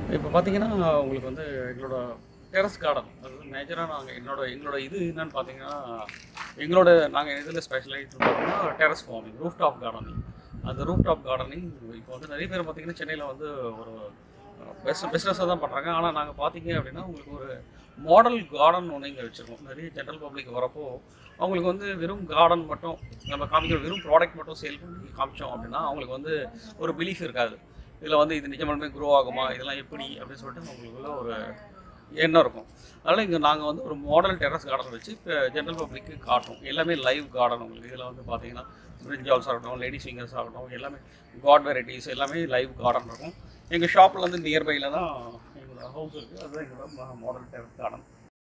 இப்போ பார்த்தீங்கன்னா உங்களுக்கு வந்து எங்களோட டெரஸ் கார்டன் அதாவது மேஜராக நாங்கள் என்னோட எங்களோட இது என்னன்னு பார்த்தீங்கன்னா எங்களோட நாங்கள் இதில் ஸ்பெஷலைட் பார்த்தோம்னா terrace farming roof top gardening அந்த ரூஃப் டாப் கார்டனிங் இப்போ வந்து நிறைய பேர் பார்த்தீங்கன்னா சென்னையில் வந்து ஒரு பெஸ் பிஸ்னஸாக தான் பண்ணுறாங்க ஆனால் நாங்கள் பார்த்தீங்க அப்படின்னா உங்களுக்கு ஒரு மாடல் கார்டன் ஒன்று இங்கே வச்சுருக்கோம் நிறைய ஜென்ரல் பப்ளிக் வரப்போ அவங்களுக்கு வந்து வெறும் கார்டன் மட்டும் நம்ம காமிக்கிற வெறும் ப்ராடக்ட் மட்டும் சேல் பண்ணி காமிச்சோம் அப்படின்னா அவங்களுக்கு வந்து ஒரு பிலீஃப் இருக்காது இதில் வந்து இது நிஜமாலுமே க்ரோ ஆகுமா இதெல்லாம் எப்படி அப்படின்னு சொல்லிட்டு அவங்களுக்குள்ள ஒரு எண்ணம் இருக்கும் அதனால் இங்கே நாங்கள் வந்து ஒரு மாடல் டெரஸ் கார்டன் வச்சு இப்போ ஜென்ரல் பப்ளிக்கு காட்டுறோம் எல்லாமே லைவ் கார்டன் உங்களுக்கு இதில் வந்து பார்த்தீங்கன்னா பிரிஞ்சால்ஸ் ஆகட்டும் லேடிஸ் ஃபிங்கர்ஸ் ஆகட்டும் எல்லாமே காட் வெரைட்டிஸ் எல்லாமே லைவ் கார்டன் இருக்கும் எங்கள் ஷாப்பில் வந்து நியர்பையில் தான் எங்களோட ஹவுஸ் இருக்குது அதுதான் எங்களோட மாடல் டெரஸ் கார்டன்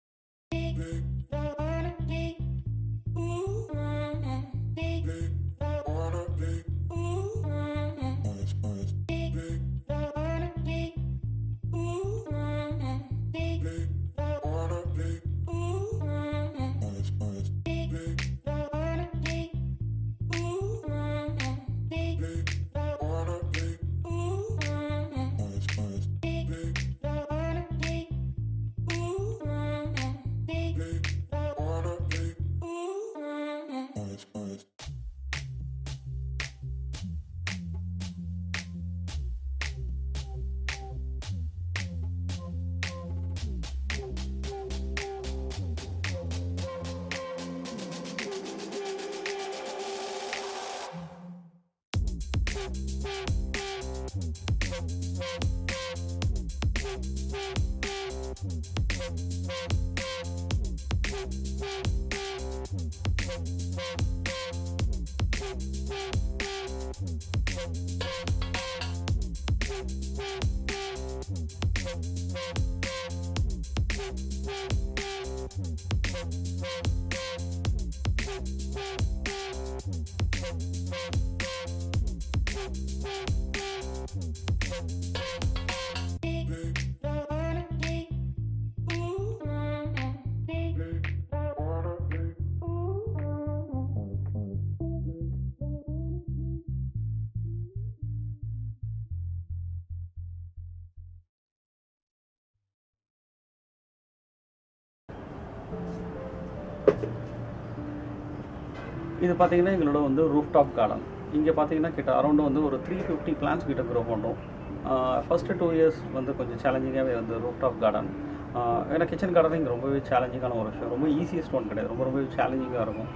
இது பார்த்தீங்கன்னா எங்களோட வந்து ரூஃப் டாப் கார்டன் இங்கே பார்த்தீங்கன்னா கிட்ட அரௌண்ட் வந்து ஒரு த்ரீ ஃபிஃப்டி பிளான்ஸ் கிட்ட க்ரோ பண்ணுறோம் ஃபஸ்ட்டு டூ இயர்ஸ் வந்து கொஞ்சம் சேலஞ்சிங்காகவே வந்து ரூஃப் டாப் கார்டன் ஏன்னா கிச்சன் கார்டனிங் ரொம்பவே சேலஞ்சிங்கான ஒரு விஷயம் ரொம்ப ஈஸியஸ்ட் ஒன் கிடையாது ரொம்ப ரொம்பவே சேலஞ்சிங்காக இருக்கும்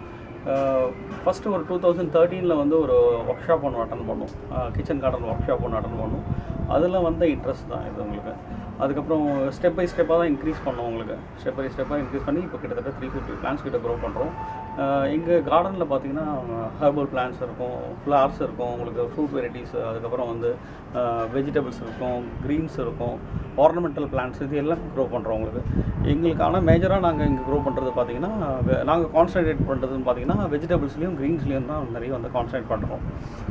ஃபஸ்ட்டு ஒரு டூ தௌசண்ட் தேர்ட்டீனில் வந்து ஒரு ஒர்க் ஷாப் ஒன்று அட்டன் பண்ணோம் கிச்சன் கார்டன் ஒர்க் ஷாப் ஒன்று அட்டன் பண்ணோம் அதில் வந்த இன்ட்ரெஸ்ட் தான் இது உங்களுக்கு அதுக்கப்புறம் ஸ்டெப் பை ஸ்டெப்பாக தான் இன்க்ரீஸ் பண்ணோம் உங்களுக்கு ஸ்டெப் பை ஸ்டெப்பாக இன்க்ரீஸ் பண்ணி இப்போ கிட்டத்தட்ட த்ரீ ஃபிஃப்டி பிளான்ஸ் கிட்ட க்ரோ பண்ணுறோம் எங்கள் கார்டனில் பார்த்தீங்கன்னா ஹெர்பல் பிளான்ஸ் இருக்கும் ஃப்ளவர்ஸ் இருக்கும் உங்களுக்கு ஃப்ரூட் வெரைட்டிஸ் அதுக்கப்புறம் வந்து வெஜிடபிள்ஸ் இருக்கும் க்ரீன்ஸ் இருக்கும் ஆர்னமெண்டல் பிளான்ஸ் இது எல்லாம் க்ரோ பண்ணுறோம் உங்களுக்கு எங்களுக்கான மேஜராக நாங்கள் இங்கே க்ரோ பண்ணுறது பார்த்தீங்கன்னா நாங்கள் கான்சன்ட்ரேட் பண்ணுறதுன்னு பார்த்தீங்கன்னா வெஜிடபிள்ஸ்லேயும் க்ரீன்ஸ்லேயும் தான் நிறைய வந்து கான்சன்ட்ரேட் பண்ணுறோம்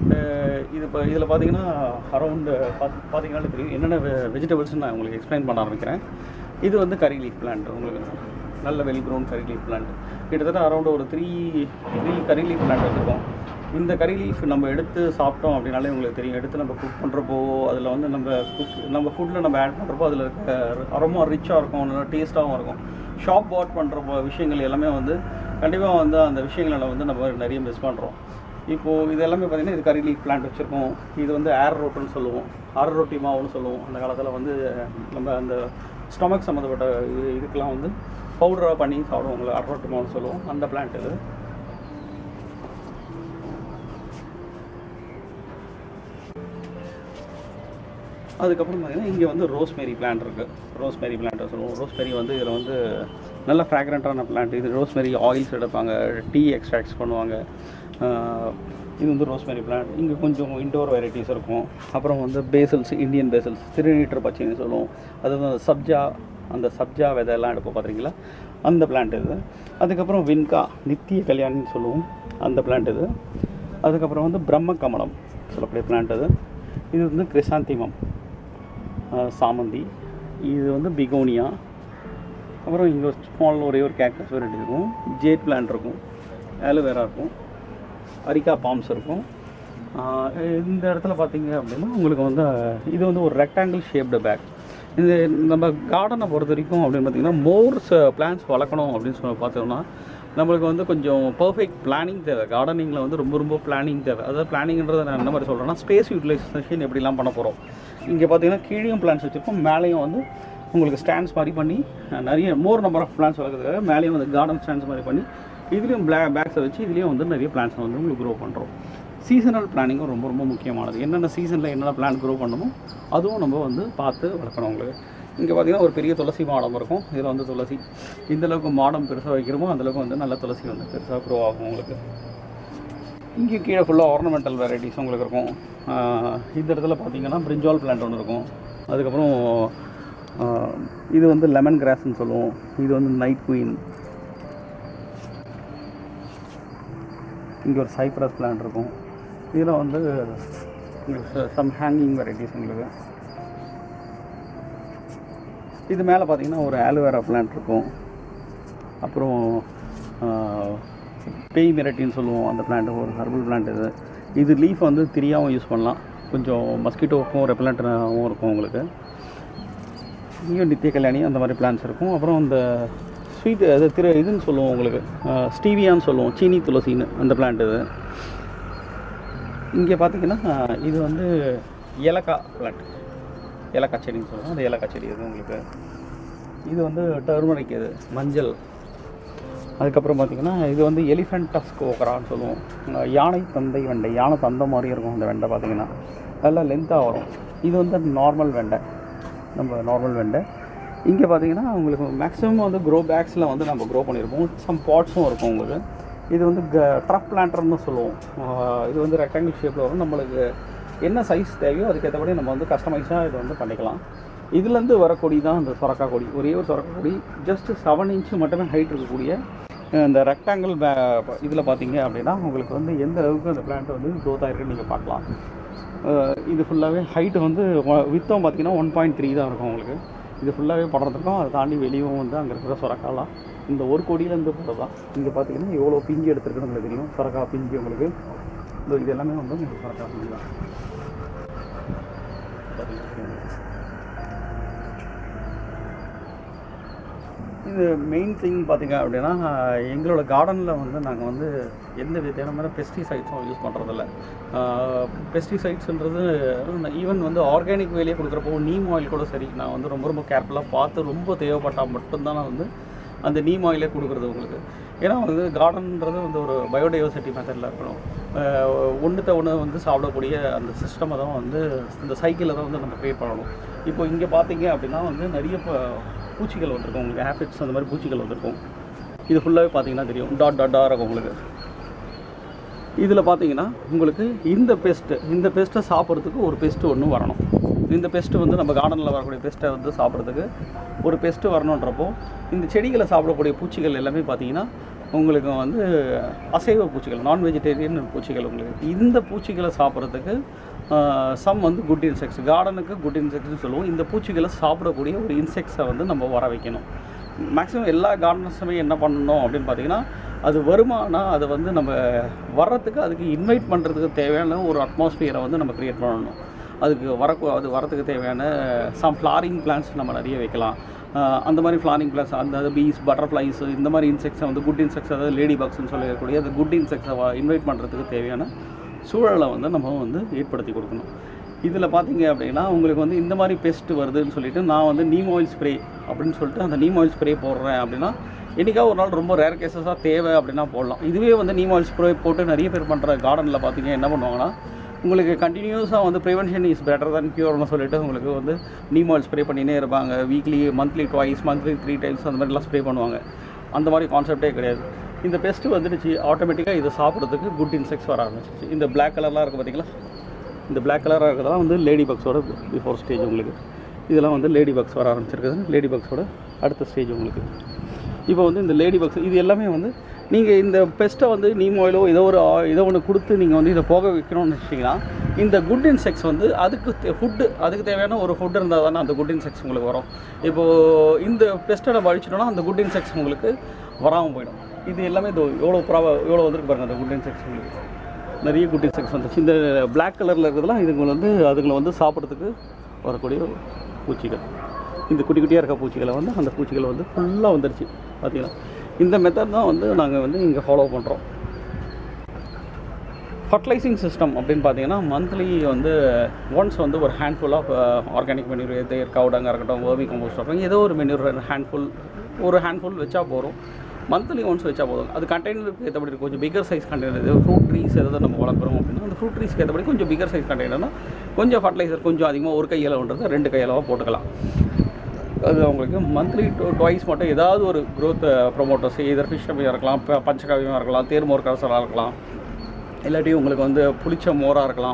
இது இப்போ இதில் பார்த்தீங்கன்னா அரௌண்டு பார்த்து பார்த்தீங்கன்னா தெரியும் என்னென்ன வெஜிடபிள்ஸ்னு நான் உங்களுக்கு எக்ஸ்பிளைன் பண்ண ஆரம்பிக்கிறேன் இது வந்து கரி லீஃப் பிளான்ட் உங்களுக்கு நல்ல well grown curry leaf plant கிட்டத்தட்ட அரௌண்ட் ஒரு three three curry leaf plant வச்சுருக்கோம் இந்த கரி லீஃப் நம்ம எடுத்து சாப்பிட்டோம் அப்படின்னாலே உங்களுக்கு தெரியும் எடுத்து நம்ம குக் பண்ணுறப்போ அதில் வந்து நம்ம குக் நம்ம ஃபுட்டில் நம்ம ஆட் பண்ணுறப்போ அதில் இருக்க ரொம்ப ரிச்சாக இருக்கும் நல்லா டேஸ்ட்டாகவும் இருக்கும் ஷாப் வாட் பண்ணுற விஷயங்கள் எல்லாமே வந்து கண்டிப்பாக வந்து அந்த விஷயங்களை வந்து நம்ம நிறைய மிஸ் பண்ணுறோம் இப்போது இது எல்லாமே பார்த்திங்கன்னா இது கரி லீஃப் பிளான்ட் வச்சுருக்கோம் இது வந்து ஏர் ரோட்டுன்னு சொல்லுவோம் ஆர் ரொட்டி மாவுன்னு சொல்லுவோம் அந்த காலத்தில் வந்து நம்ம அந்த ஸ்டொமக் சம்மந்தப்பட்ட இது இதுக்கெலாம் வந்து பவுடராக பண்ணி சாப்பிடுவோங்கள ஆர் ரொட்டி மாவுன்னு சொல்லுவோம் அந்த பிளான்ட் இது அதுக்கப்புறம் பார்த்தீங்கன்னா இங்கே வந்து ரோஸ்மேரி பிளான்ட் இருக்குது ரோஸ்மேரி பிளான்ட் சொல்லுவோம் ரோஸ்மேரி வந்து இதில் வந்து நல்ல ஃப்ராக்ரண்ட்டான பிளான்ட் இது ரோஸ்மேரி ஆயில்ஸ் எடுப்பாங்க டீ எக்ஸ்ட்ராக்ட்ஸ் பண்ணுவாங்க இது வந்து ரோஸ்மேரி பிளான்ட் இங்கே கொஞ்சம் இன்டோர் வெரைட்டிஸ் இருக்கும் அப்புறம் வந்து பேசல்ஸ் இந்தியன் பேசல்ஸ் திருநீட்டர் பச்சைன்னு சொல்லுவோம் அது வந்து சப்ஜா அந்த சப்ஜா விதையெல்லாம் எடுப்போம் பார்த்துருக்கீங்களா அந்த பிளான்ட் இது அதுக்கப்புறம் வின்கா நித்திய கல்யாணின்னு சொல்லுவோம் அந்த பிளான்ட் இது அதுக்கப்புறம் வந்து பிரம்ம கமலம் சொல்லக்கூடிய பிளான்ட் இது இது வந்து கிரிசாந்திமம் சாமந்தி இது வந்து பிகோனியா அப்புறம் இங்கே ஸ்மால் ஒரே ஒரு கேக்டஸ் வெரைட்டி இருக்கும் ஜேட் பிளான்ட் இருக்கும் ஆலோவேரா இருக்கும் அரிக்கா பாம்ஸ் இருக்கும் இந்த இடத்துல பார்த்தீங்க அப்படின்னா உங்களுக்கு வந்து இது வந்து ஒரு ரெக்டாங்கிள் ஷேப்டு பேக் இது நம்ம கார்டனை பொறுத்த வரைக்கும் அப்படின்னு பார்த்தீங்கன்னா மோர் பிளான்ஸ் வளர்க்கணும் அப்படின்னு சொல்லி பார்த்தோம்னா நம்மளுக்கு வந்து கொஞ்சம் பர்ஃபெக்ட் பிளானிங் தேவை கார்டனிங்கில் வந்து ரொம்ப ரொம்ப பிளானிங் தேவை அதாவது பிளானிங்கிறத நான் என்ன மாதிரி சொல்கிறேன்னா ஸ்பேஸ் யூட்டிலைசேஷன் எப்படிலாம் பண்ண போகிறோம் இங்கே பார்த்தீங்கன்னா கீழேயும் பிளான்ஸ் வச்சுருக்கோம் மேலேயும் வந்து உங்களுக்கு ஸ்டாண்ட்ஸ் மாதிரி பண்ணி அஹ், நிறைய மோர் நம்பர் ஆஃப் பிளான்ஸ் வளர்க்குறதுக்காக மேலேயும் வந்து கார்டன் ஸ்டாண்ட்ஸ் மாதிரி பண்ணி இதுலேயும் பிளா பேக்ஸை வச்சு இதுலேயும் வந்து நிறைய பிளான்ஸை வந்து உங்களுக்கு க்ரோ பண்ணுறோம் சீசனல் பிளானிங்கும் ரொம்ப ரொம்ப முக்கியமானது என்னென்ன சீசனில் என்னென்ன பிளான் க்ரோ பண்ணணுமோ அதுவும் நம்ம வந்து பார்த்து வளர்க்கணும் உங்களுக்கு இங்கே பார்த்தீங்கன்னா ஒரு பெரிய துளசி மாடம் இருக்கும் இதில் வந்து துளசி இந்த அளவுக்கு மாடம் பெருசாக வைக்கிறோமோ அந்தளவுக்கு வந்து நல்ல துளசி வந்து பெருசாக க்ரோ ஆகும் உங்களுக்கு இங்கே கீழே ஃபுல்லாக ஆர்னமெண்டல் வெரைட்டிஸ் உங்களுக்கு இருக்கும் ஆஹ் இந்த இடத்துல பார்த்தீங்கன்னா பிரிஞ்சால் பிளான்ட் ஒன்று இருக்கும் அதுக்கப்புறம் ஆஹ் இது வந்து லெமன் கிராஸ்ன்னு சொல்லுவோம் இது வந்து நைட் குயின் இங்கே ஒரு சைப்ரஸ் பிளான்ட் இருக்கும் இதில் வந்து உங்களுக்கு சம் ஹேங்கிங் வெரைட்டிஸ் உங்களுக்கு இது மேலே பார்த்தீங்கன்னா ஒரு ஆலோவேரா பிளான்ட் இருக்கும் அப்புறம் ஆஹ், பேய் மிரட்டின்னு சொல்லுவோம் அந்த பிளான்ட் ஒரு ஹர்பல் பிளான்ட் இது இது லீஃப் வந்து திரியாகவும் யூஸ் பண்ணலாம் கொஞ்சம் மஸ்கிட்டோக்கும் ரெப்பலண்ட்டாகவும் இருக்கும் உங்களுக்கு இங்கேயும் நித்திய கல்யாணி அந்த மாதிரி பிளான்ஸ் இருக்கும் அப்புறம் இந்த ஸ்வீட் அது திரு இதுன்னு சொல்லுவோம் உங்களுக்கு ஸ்டீவியான்னு சொல்லுவோம் சீனி துளசின்னு அந்த பிளான்ட் இது இங்கே பார்த்தீங்கன்னா இது வந்து ஏலக்காய் பிளான்ட் ஏலக்காய் செடின்னு சொல்லுவோம் அந்த ஏலக்காய் செடி இது உங்களுக்கு இது வந்து டர்மரிக் இது மஞ்சள் அதுக்கப்புறம் பார்த்தீங்கன்னா இது வந்து எலிஃபென்ட் டஸ்க் ஓக்கரான்னு சொல்லுவோம் அஹ் யானை தந்தை வெண்டை யானை தந்தை மாதிரி இருக்கும் அந்த வெண்டை பார்த்தீங்கன்னா நல்லா லென்த்தாக வரும் இது வந்து நார்மல் வெண்டை நம்ம நார்மல் வெண்டை இங்கே பார்த்தீங்கன்னா உங்களுக்கு மேக்ஸிமம் வந்து க்ரோ பேக்ஸில் வந்து நம்ம க்ரோ பண்ணியிருப்போம் சம் பாட்ஸும் இருக்கும் உங்களுக்கு இது வந்து க ட்ரஃப் பிளான்டர்னு சொல்லுவோம் அஹ் இது வந்து ரெக்டாங்கிள் ஷேப்பில் வரும் நம்மளுக்கு என்ன சைஸ் தேவையோ அதுக்கேற்றபடி நம்ம வந்து கஸ்டமைஸாக இதை வந்து பண்ணிக்கலாம் இதுலேருந்து வர கொடி தான் இந்த சொரக்கா கொடி ஒரே ஒரு சொரக்கா கொடி ஜஸ்ட் செவன் இன்ச்சு மட்டுமே ஹைட் இருக்கக்கூடிய அஹ் இந்த ரெக்டாங்கிள் பே இதில் பார்த்தீங்க அப்படின்னா உங்களுக்கு வந்து எந்த அளவுக்கு அந்த பிளான்ட் வந்து க்ரோத் ஆகிருக்குன்னு நீங்கள் பார்க்கலாம் அஹ் இது ஃபுல்லாகவே ஹைட்டு வந்து வித்தம் பார்த்தீங்கன்னா ஒன் பாயிண்ட் த்ரீ தான் இருக்கும் உங்களுக்கு இது ஃபுல்லாகவே படுறதுக்கும் அதை தாண்டி வெளியும் வந்து அங்கே இருக்கிற சொரக்காலாம் இந்த ஒரு கொடியிலேருந்து போகிறது தான் இங்கே பார்த்தீங்கன்னா எவ்வளோ பிஞ்சு எடுத்துருக்குன்னு உங்களுக்கு தெரியும் சொரக்கா பிஞ்சு உங்களுக்கு இதோ இது எல்லாமே வந்து உங்களுக்கு சொரக்கா பிஞ்சு தான் இது மெயின் திங் பார்த்தீங்க அப்படின்னா எங்களோட கார்டனில் வந்து நாங்கள் வந்து எந்த விதமான பெஸ்டிசைட்ஸும் யூஸ் பண்ணுறதில்ல பெஸ்டிசைட்ஸ்ன்றது ஈவன் வந்து ஆர்கானிக் வேலையே கொடுக்குறப்போ நீம் ஆயில் கூட சரி நான் வந்து ரொம்ப ரொம்ப கேர்ஃபுல்லாக பார்த்து ரொம்ப தேவைப்பட்டால் மட்டும்தான் நான் வந்து அந்த நீம் ஆயிலே கொடுக்குறது உங்களுக்கு ஏன்னா வந்து கார்டன்ன்றது வந்து ஒரு பயோடைவர்சிட்டி மெத்தடில் இருக்கணும் ஒன்றுத்த ஒன்று வந்து சாப்பிடக்கூடிய அந்த சிஸ்டமை தான் வந்து இந்த சைக்கிளை தான் வந்து நம்ம க்ரியேட் பண்ணணும் இப்போ இங்கே பார்த்தீங்க அப்படின்னா வந்து நிறைய ப- பூச்சிகள் வந்திருக்கும் உங்களுக்கு ஆஃபிட்ஸ் அந்த மாதிரி பூச்சிகள் வந்திருக்கும் இது ஃபுல்லாகவே பார்த்தீங்கன்னா தெரியும் டாட் டாட்டாக இருக்கும் உங்களுக்கு இதில் பார்த்தீங்கன்னா உங்களுக்கு இந்த பெஸ்ட்டு இந்த பெஸ்ட்டை சாப்பிட்றதுக்கு ஒரு பெஸ்ட்டு ஒன்று வரணும் இந்த பெஸ்ட்டு வந்து நம்ம கார்டனில் வரக்கூடிய பெஸ்ட்டை வந்து சாப்பிட்றதுக்கு ஒரு பெஸ்ட்டு வரணுன்றப்போ இந்த செடிகளை சாப்பிடக்கூடிய பூச்சிகள் எல்லாமே பார்த்தீங்கன்னா உங்களுக்கு வந்து அசைவ பூச்சிகள் நான் வெஜிடேரியன் பூச்சிகள் உங்களுக்கு இந்த பூச்சிகளை சாப்பிட்றதுக்கு சம் வந்து குட் இன்செக்ட்ஸ் கார்டனுக்கு குட் இன்செக்ட்ஸ்னு சொல்லுவோம் இந்த பூச்சிகளை சாப்பிடக்கூடிய ஒரு இன்செக்ட்ஸை வந்து நம்ம வர வைக்கணும் மேக்ஸிமம் எல்லா கார்டனர்ஸுமே என்ன பண்ணணும் அப்படின்னு பார்த்தீங்கன்னா அது வருமானா அதை வந்து நம்ம வர்றதுக்கு அதுக்கு இன்வைட் பண்ணுறதுக்கு தேவையான ஒரு அட்மாஸ்பியரை வந்து நம்ம க்ரியேட் பண்ணணும் அதுக்கு வர அது வரத்துக்கு தேவையான சம் ஃப்ளாரிங் பிளான்ஸ் நம்ம நிறைய வைக்கலாம் ஆஹ் அந்த மாதிரி ஃப்ளாரிங் பிளான்ஸ் அந்த பீஸ் பட்டர்ஃப்ளைஸ் இந்த மாதிரி இன்செக்ட்ஸை வந்து குட் இன்செக்ட்ஸ் அதாவது லேடி பக்ஸ்னு சொல்லக்கூடிய அந்த குட் இன்செக்ட்ஸை இன்வைட் பண்ணுறதுக்கு தேவையான சூழலை வந்து நம்ம வந்து ஏற்படுத்தி கொடுக்கணும் இதில் பார்த்தீங்க அப்படின்னா உங்களுக்கு வந்து இந்த மாதிரி பெஸ்ட் வருதுன்னு சொல்லிட்டு நான் வந்து நீம் ஆயில் ஸ்ப்ரே அப்படின்னு சொல்லிட்டு அந்த நீம் ஆயில் ஸ்ப்ரே போடுறேன் அப்படின்னா என்றைக்கா ஒரு நாள் ரொம்ப ரேர் கேசஸாக தேவை அப்படின்னா போடலாம் இதுவே வந்து நீம் ஆயில் ஸ்ப்ரே போட்டு நிறைய பேர் பண்ணுற கார்டனில் பார்த்தீங்க என்ன பண்ணுவாங்கன்னா உங்களுக்கு கண்டினியூஸாக வந்து ப்ரிவென்ஷன் இஸ் பெட்டர் than க்யூர்னு சொல்லிட்டு உங்களுக்கு வந்து நீம் ஆயில் ஸ்ப்ரே பண்ணினே இருப்பாங்க weekly monthly twice monthly three times அந்த மாதிரிலாம் ஸ்ப்ரே பண்ணுவாங்க அந்த மாதிரி கான்செப்டே கிடையாது இந்த பெஸ்ட்டு வந்துடுச்சு ஆட்டோமேட்டிக்காக இதை சாப்பிட்றதுக்கு குட் இன்செக்ட்ஸ் வர ஆரம்பிச்சிச்சு இந்த Black கலர்லாம் இருக்குது பார்த்தீங்களா இந்த Black கலராக இருக்கிறதெல்லாம் வந்து லேடி பக்ஸோட பிஃபோர் ஸ்டேஜ் உங்களுக்கு இதெல்லாம் வந்து லேடி பக்ஸ் வர ஆரம்பிச்சிருக்குது லேடி பக்ஸோட அடுத்த ஸ்டேஜ் உங்களுக்கு இப்போ வந்து இந்த லேடி பக்ஸ் இது எல்லாமே வந்து நீங்கள் இந்த பெஸ்ட்டை வந்து நீம் ஆயிலோ ஏதோ ஒரு ஆ- ஏதோ ஒன்று கொடுத்து நீங்கள் வந்து இதை போக வைக்கணும்னு வச்சிங்கன்னா இந்த குட் இன்செக்ட்ஸ் வந்து அதுக்கு ஃபுட்டு அதுக்கு தேவையான ஒரு ஃபுட் இருந்தால் தானே அந்த குட் இன்செக்ட்ஸ் உங்களுக்கு வரும் இப்போது இந்த பெஸ்ட்டை நம்ம அழிச்சிட்டோம்னா அந்த குட் இன்செக்ட்ஸ் உங்களுக்கு வராமல் போயிடும் இது எல்லாமே இதோ எவ்வளோ ப்ராப எவ்வளோ வந்திருக்கு பாருங்கள் அந்த குட் இன்செக்ட்ஸ் உங்களுக்கு நிறைய குட் இன்செக்ட்ஸ் வந்துச்சு இந்த Black கலரில் இருக்கிறதுலாம் இதுங்களை வந்து அதுங்களை வந்து சாப்பிட்றதுக்கு வரக்கூடிய பூச்சிகள் இந்த குட்டி குட்டியாக இருக்க பூச்சிகளை வந்து அந்த பூச்சிகள் வந்து ஃபுல்லாக வந்துருச்சு பார்த்தீங்களா இந்த மெத்தட் தான் வந்து நாங்கள் வந்து இங்கே ஃபாலோ பண்ணுறோம் ஃபர்டிலைசிங் சிஸ்டம் அப்படின்னு பார்த்தீங்கன்னா மந்த்லி வந்து ஒன்ஸ் வந்து ஒரு ஹேண்ட்ஃபுல் ஆஃப் ஆர்கானிக் மெனூர் எது கவுடங்காக இருக்கட்டும் வேர்மி கம்போஸ்ட் இருக்கட்டும் ஏதோ ஒரு மெனூர் ஹேண்ட்ஃபுல் ஒரு ஹேண்ட்ஃபுல் வச்சா போதும் மந்த்லி ஒன்ஸ் வச்சா போதும் அது கண்டெய்னருக்கு ஏற்றபடி இருக்கும் கொஞ்சம் பிகர் சைஸ் கண்டெய்னர் இது ஃப்ரூட் ட்ரீஸ் எதாவது நம்ம வளர்க்குறோம் அப்படின்னா அந்த ஃப்ரூட் ட்ரீஸ்க்கு ஏற்றபடி கொஞ்சம் பிகர் சைஸ் கண்டெய்னர்னா கொஞ்சம் ஃபர்டிலைசர் கொஞ்சம் அதிகமாக ஒரு கையளவுன்றது ரெண்டு கையளவாக போட்டுக்கலாம் அது அவங்களுக்கு மந்த்லி டூ டுவைஸ் மட்டும் ஏதாவது ஒரு growth ப்ரொமோட்டர்ஸ் இதர் ஃபிஷ் இருக்கலாம் ப- பஞ்சகாவியமாக இருக்கலாம் தேர்மோர் கரசலாக இருக்கலாம் இல்லாட்டி உங்களுக்கு வந்து புளிச்ச மோராக இருக்கலாம்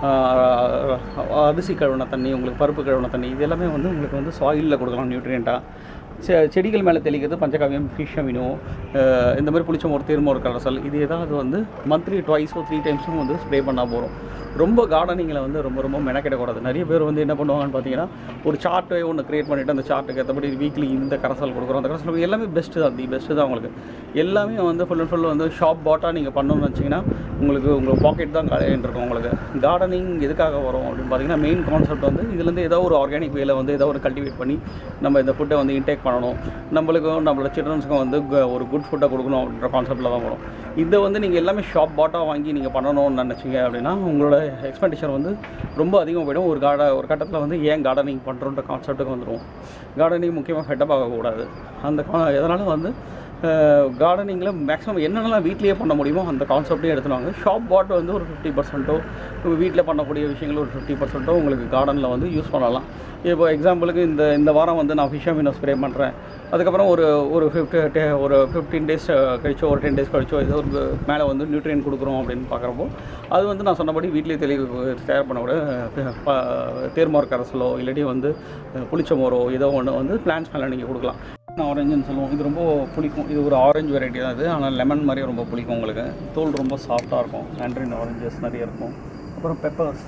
ஆஹ் அரிசி கழுவின தண்ணி உங்களுக்கு பருப்பு கழுவின தண்ணி இது எல்லாமே வந்து உங்களுக்கு வந்து சாயிலில் கொடுக்கலாம் நியூட்ரியண்ட்டாக செ செடிகள் மேலே தெளிக்கிறது பஞ்சகாவியம் ஃபிஷ் அமினோ இந்த மாதிரி புளிச்ச மோர் தேர்மோர் கரசல் இது ஏதாவது வந்து மந்த்லி டுவைஸோ த்ரீ டைம்ஸும் வந்து ஸ்ப்ரே பண்ணால் போகிறோம் ரொம்ப கார்டனிங்கில் வந்து ரொம்ப ரொம்ப மெனக்கிடக்கூடாது நிறைய பேர் வந்து என்ன பண்ணுவாங்கன்னு பார்த்தீங்கன்னா ஒரு சார்ட்டை ஒன்று க்ரியேட் பண்ணிவிட்டு அந்த சார்ட்டுக்கு ஏற்றபடி வீக்லி இந்த கரசல் கொடுக்குறோம் அந்த கரசல் எல்லாமே பெஸ்ட்டு தான் தி பெஸ்ட்டு தான் உங்களுக்கு எல்லாமே வந்து ஃபுல் அண்ட் ஃபுல் வந்து ஷாப் பாட்டாக நீங்கள் பண்ணணும்னு வச்சிங்கன்னா உங்களுக்கு உங்கள் பாக்கெட் தான் காலியாகிட்டு இருக்கும் உங்களுக்கு கார்டனிங் எதுக்காக வரும் அப்படின்னு பார்த்தீங்கன்னா மெயின் கான்செப்ட் வந்து இதுலேருந்து ஏதோ ஒரு ஆர்கானிக் வேல வந்து ஏதோ ஒரு கல்டிவேட் பண்ணி நம்ம இந்த ஃபுட்டை வந்து இன்டேக் பண்ணணும் நம்மளுக்கும் நம்மளோட சில்ட்ரன்ஸுக்கும் வந்து கு- ஒரு குட் ஃபுட்டை கொடுக்கணும் அப்படின்ற கான்செப்ட்டில் தான் வரும் இதை வந்து நீங்கள் எல்லாமே ஷாப் பாட்டாக வாங்கி நீங்கள் பண்ணணும்னு நினச்சிங்க அப்படின்னா உங்களோட எக்ஸ்பெண்டிச்சர் வந்து ரொம்ப அதிகமாக போயிடும் ஒரு கார்ட ஒரு கட்டத்தில் வந்து ஏன் கார்டனிங் பண்ணுறோன்ற கான்செப்ட்டுக்கு வந்துடும் கார்டனிங் முக்கியமாக ஹெட்டப் ஆகக்கூடாது அந்த அதனால் வந்து கார்டனிங்கில் மேக்ஸிமம் என்னென்னலாம் வீட்லேயே பண்ண முடியுமோ அந்த கான்செப்டையும் எடுத்துனாங்க ஷாப் பாட் வந்து ஒரு ஃபிஃப்டி பர்சன்ட்டோ வீட்டில் பண்ணக்கூடிய விஷயங்கள் ஒரு ஃபிஃப்டி பர்சன்ட்டோ உங்களுக்கு கார்டனில் வந்து யூஸ் பண்ணலாம் இப்போ எக்ஸாம்பிளுக்கு இந்த இந்த வாரம் வந்து நான் ஃபிஷ் மீனோ ஸ்ப்ரே பண்ணுறேன் அதுக்கப்புறம் ஒரு ஒரு ஃபிஃப்டி ஒரு ஃபிஃப்டீன் டேஸ் கழிச்சோ ஒரு டென் டேஸ் கழிச்சோ ஏதோ ஒரு மேலே வந்து நியூட்ரியன் கொடுக்குறோம் அப்படின்னு பார்க்குறப்போ அது வந்து நான் சொன்னபடி வீட்டிலேயே தெளி தயார் பண்ண கூட தேர்மார் கரசலோ இல்லாட்டி வந்து புளிச்ச மோரோ ஏதோ ஒன்று வந்து பிளான்ஸ் மேலே நீங்கள் கொடுக்கலாம் ஆரஞ்சுன்னு சொல்லுவோம் இது ரொம்ப பிடிக்கும் இது ஒரு ஆரஞ்சு வெரைட்டி தான் இது ஆனால் லெமன் மாதிரி ரொம்ப பிடிக்கும் உங்களுக்கு தோல் ரொம்ப சாஃப்டாக இருக்கும் மேண்ட்ரின் ஆரஞ்சஸ் நிறைய இருக்கும் அப்புறம் பெப்பர்ஸ்